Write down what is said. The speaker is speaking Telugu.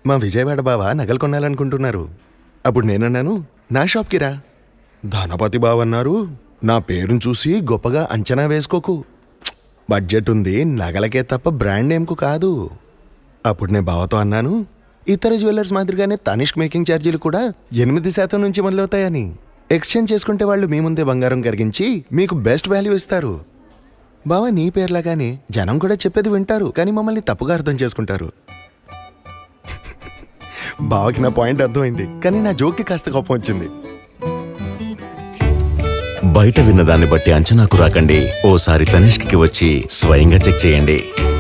మా విజయవాడ బావ నగలు కొనాలనుకుంటున్నారు అప్పుడు నేనన్నాను నా షాప్కి రా ధనపతి బావ అన్నారు నా పేరును చూసి గొప్పగా అంచనా వేసుకోకు బడ్జెట్ ఉంది నగలకే తప్ప బ్రాండ్ నేమ్కు కాదు అప్పుడు నేను బావతో అన్నాను ఇతర జ్యువెలర్స్ మాదిరిగానే తనిష్క్ మేకింగ్ ఛార్జీలు కూడా ఎనిమిది శాతం నుంచి మొదలవుతాయని ఎక్స్చేంజ్ చేసుకుంటే వాళ్ళు మీ ముందే బంగారం కరిగించి మీకు బెస్ట్ వాల్యూ ఇస్తారు బావ నీ పేర్లాగానే జనం కూడా చెప్పేది వింటారు కానీ మమ్మల్ని తప్పుగా అర్థం చేసుకుంటారు బావకి నా పాయింట్ అర్థమైంది కానీ నా జోక్కి కాస్త కోపం వచ్చింది బయట విన్నదాన్ని బట్టి అంచనాకు రాకండి ఓసారి తనిష్కి వచ్చి స్వయంగా చెక్ చేయండి